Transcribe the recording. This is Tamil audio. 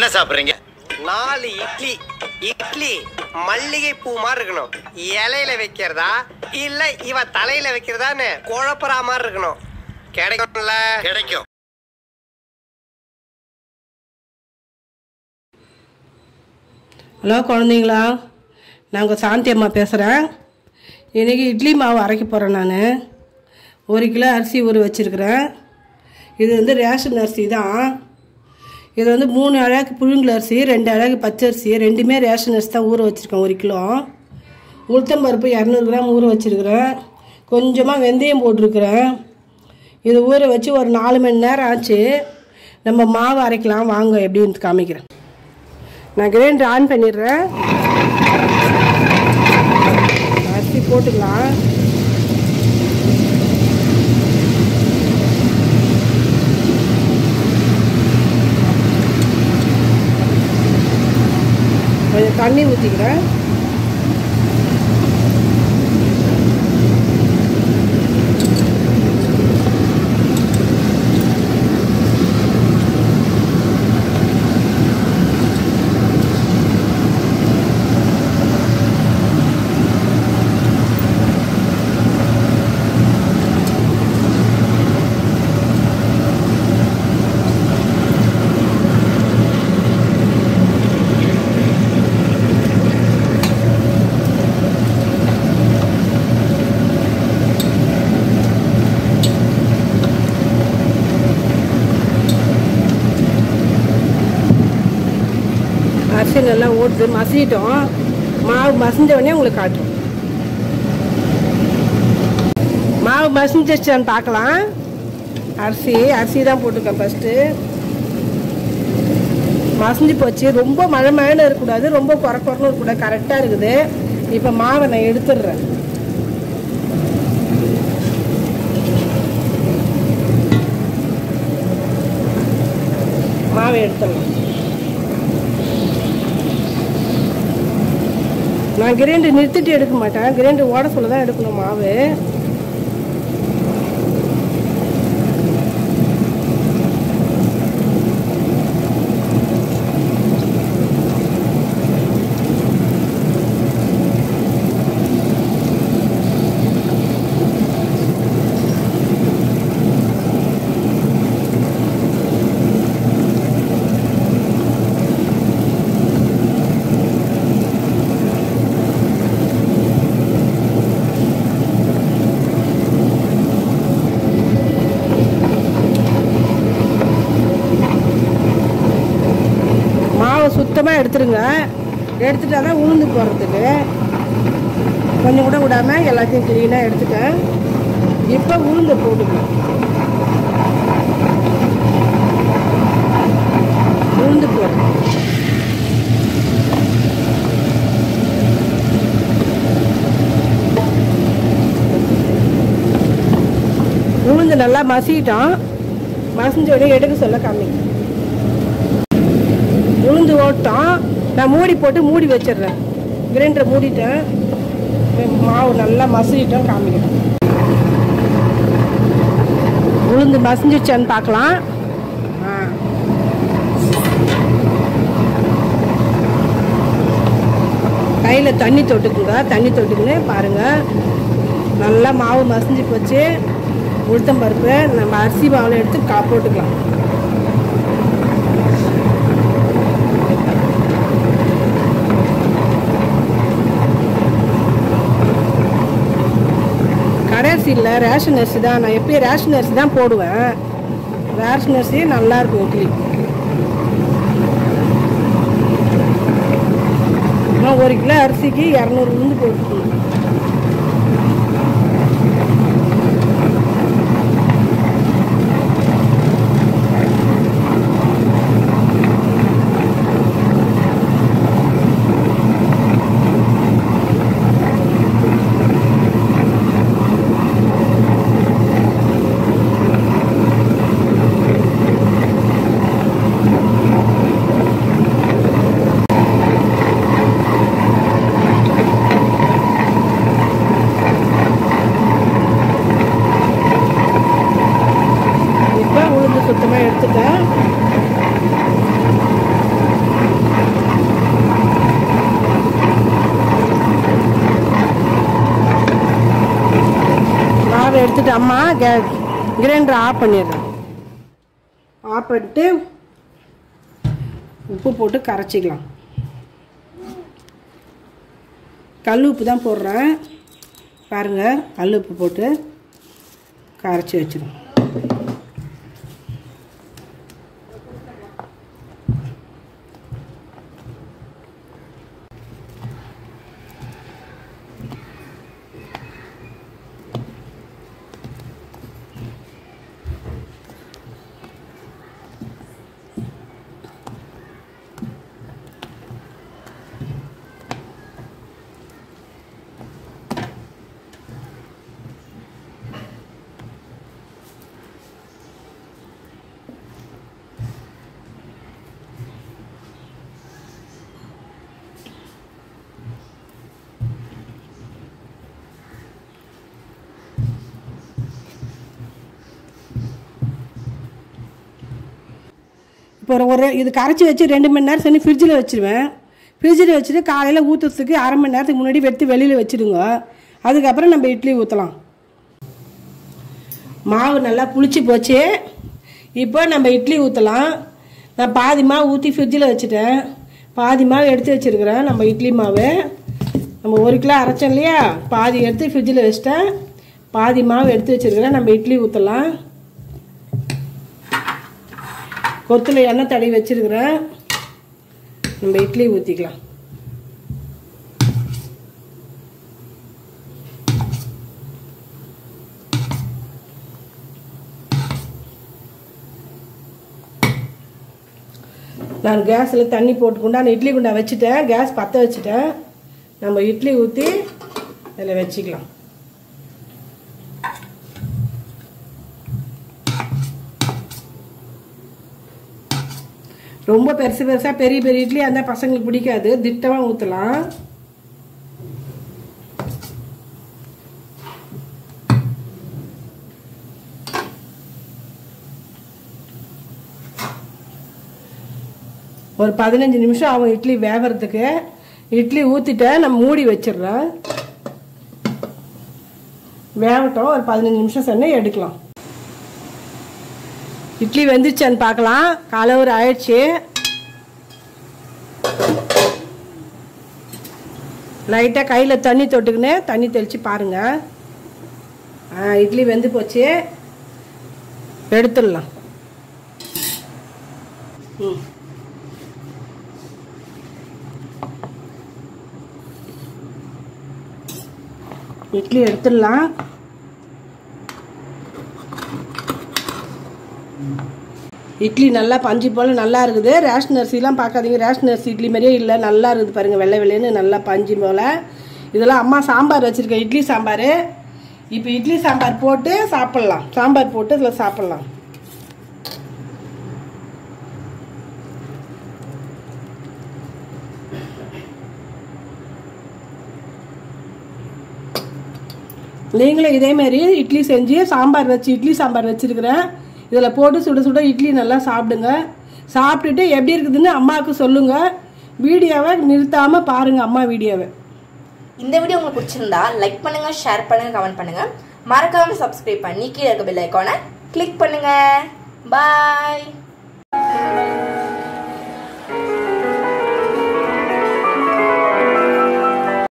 என்ன சாப்பிடுறீங்க நாலு இட்லி இட்லி மல்லிகை பூ மாதிரி இருக்கணும் இலையில வைக்கிறதா இல்ல இவ தலையில வைக்கிறதான்னு குழப்பறா மாதிரி இருக்கணும் கிடைக்கும்ல கிடைக்கும் ஹலோ குழந்தைங்களா நான் உங்கள் சாந்தி அம்மா பேசுகிறேன் இன்றைக்கி இட்லி மாவு அரைக்க போகிறேன் நான் ஒரு கிலோ அரிசி ஊற வச்சுருக்கிறேன் இது வந்து ரேஷன் அரிசி தான் இது வந்து மூணு அழகு புழுங்கல் அரிசி ரெண்டு அழகு பச்சரிசி ரெண்டுமே ரேஷன் அரிசி தான் ஊற வச்சுருக்கேன் ஒரு கிலோ உளுத்தம் பருப்பு இரநூறு கிராம் ஊற வச்சுருக்கிறேன் கொஞ்சமாக வெந்தயம் போட்டிருக்கிறேன் இது ஊற வச்சு ஒரு நாலு மணி நேரம் ஆச்சு நம்ம மாவு அரைக்கலாம் வாங்க எப்படின்னு காமிக்கிறேன் நான் கிரைண்டர் ஆன் பண்ணிடுறேன் அரிசி போட்டுக்கலாம் கொஞ்சம் தண்ணி ஊற்றிக்கிறேன் அரிசி நல்லா ஓடுது மசிட்டோம் மாவு மசிஞ்ச உடனே உங்களுக்கு காட்டுறோம் மாவு மசிஞ்சிச்சான்னு பார்க்கலாம் அரிசி அரிசி தான் போட்டிருக்கேன் ஃபஸ்ட்டு மசிஞ்சு போச்சு ரொம்ப மழை மழைன்னு இருக்கக்கூடாது ரொம்ப குறை குறைன்னு இருக்கக்கூடாது கரெக்டாக இருக்குது இப்போ மாவை நான் எடுத்துடுறேன் மாவை எடுத்துடலாம் நான் கிரைண்டர் நிறுத்திட்டு எடுக்க மாட்டேன் கிரைண்டர் ஓட சொல்ல தான் எடுக்கணும் மாவு மாவை சுத்தமாக எடுத்துருங்க எடுத்துட்டா தான் உளுந்து போடுறதுக்கு கொஞ்சம் கூட விடாமல் எல்லாத்தையும் க்ளீனாக எடுத்துட்டேன் இப்போ உளுந்து போட்டுக்கலாம் உளுந்து போடுறேன் உளுந்து நல்லா மசிட்டோம் மசிஞ்ச உடனே எடுக்க சொல்ல காமிங்க உளுந்து ஓட்டம் நான் மூடி போட்டு மூடி வச்சிடுறேன் கிரைண்டரை மூடிட்டேன் மாவு நல்லா மசிட்டோம் காமிக்கிறேன் உளுந்து மசிஞ்சிச்சான்னு பார்க்கலாம் ஆ கையில் தண்ணி தொட்டுக்குங்க தண்ணி தொட்டுக்குன்னு பாருங்கள் நல்லா மாவு மசிஞ்சு போச்சு உளுத்தம் பருப்பு நம்ம அரிசி மாவில் எடுத்து கா போட்டுக்கலாம் கடைசி இல்லை ரேஷன் அரிசி தான் நான் எப்பயும் ரேஷன் அரிசி தான் போடுவேன் ரேஷன் அரிசி நல்லா இருக்கும் இட்லி நான் ஒரு கிலோ அரிசிக்கு இரநூறு உளுந்து போட்டுக்கணும் இப்போ உளுந்து சுத்தமாக எடுத்துட்டேன் எடுத்துட்டு அம்மா கே கிரைண்டர் ஆஃப் பண்ணிடுறேன் ஆஃப் பண்ணிட்டு உப்பு போட்டு கரைச்சிக்கலாம் கல் உப்பு தான் போடுறேன் பாருங்கள் கல் உப்பு போட்டு கரைச்சி வச்சிடும் இப்போ ஒரு- ஒரு இது கரைச்சி வச்சு ரெண்டு மணி நேரம் செஞ்சு ஃப்ரிட்ஜில் வச்சுருவேன் ஃப்ரிட்ஜில் வச்சுட்டு காலையில் ஊற்றுறதுக்கு அரை மணி நேரத்துக்கு முன்னாடி வெட்டி வெளியில் வச்சுடுங்க அதுக்கப்புறம் நம்ம இட்லி ஊற்றலாம் மாவு நல்லா புளிச்சு போச்சு இப்போ நம்ம இட்லி ஊற்றலாம் நான் பாதி மாவு ஊற்றி ஃப்ரிட்ஜில் வச்சுட்டேன் பாதி மாவு எடுத்து வச்சுருக்கிறேன் நம்ம இட்லி மாவு நம்ம ஒரு கிலோ அரைச்சோம் இல்லையா பாதி எடுத்து ஃப்ரிட்ஜில் வச்சுட்டேன் பாதி மாவு எடுத்து வச்சுருக்கிறேன் நம்ம இட்லி ஊற்றலாம் கொத்துல எண்ணெய் தடவி வச்சிருக்கிறேன் நம்ம இட்லி ஊற்றிக்கலாம் நான் கேஸில் தண்ணி போட்டுக்கொண்டு அந்த இட்லி குண்டா வச்சுட்டேன் கேஸ் பற்ற வச்சுட்டேன் நம்ம இட்லி ஊற்றி அதில் வச்சுக்கலாம் ரொம்ப பெருசு பெருசாக பெரிய பெரிய இட்லி அந்த பசங்களுக்கு பிடிக்காது திட்டமாக ஊற்றலாம் ஒரு பதினஞ்சு நிமிஷம் ஆகும் இட்லி வேகிறதுக்கு இட்லி ஊற்றிட்டேன் நம்ம மூடி வச்சிடுறேன் வேகட்டும் ஒரு பதினஞ்சு நிமிஷம் சென்று எடுக்கலாம் இட்லி வெந்துருச்சான்னு பார்க்கலாம் காலை ஒரு ஆயிடுச்சு லைட்டாக கையில் தண்ணி தொட்டுக்கின்னு தண்ணி தெளித்து பாருங்க ஆ இட்லி வெந்து போச்சு எடுத்துடலாம் ம் இட்லி எடுத்துடலாம் இட்லி நல்லா பஞ்சு போல் நல்லா இருக்குது ரேஷன் அரிசிலாம் பார்க்காதீங்க ரேஷன் அரிசி இட்லி மாதிரியே இல்லை நல்லா இருக்குது பாருங்கள் வெள்ளை வெள்ளைன்னு நல்லா பஞ்சு போல் இதெல்லாம் அம்மா சாம்பார் வச்சுருக்கேன் இட்லி சாம்பார் இப்போ இட்லி சாம்பார் போட்டு சாப்பிட்லாம் சாம்பார் போட்டு இதில் சாப்பிட்லாம் நீங்களும் இதே மாதிரி இட்லி செஞ்சு சாம்பார் வச்சு இட்லி சாம்பார் வச்சுருக்கிறேன் இதில் போட்டு சுட சுட இட்லி நல்லா சாப்பிடுங்க சாப்பிட்டுட்டு எப்படி இருக்குதுன்னு அம்மாவுக்கு சொல்லுங்கள் வீடியோவை நிறுத்தாமல் பாருங்கள் அம்மா வீடியோவை இந்த வீடியோ உங்களுக்கு பிடிச்சிருந்தா லைக் பண்ணுங்க ஷேர் பண்ணுங்க கமெண்ட் பண்ணுங்க மறக்காம சப்ஸ்கிரைப் பண்ணி கீழே இருக்க பெல் ஐக்கானை கிளிக் பண்ணுங்க பாய்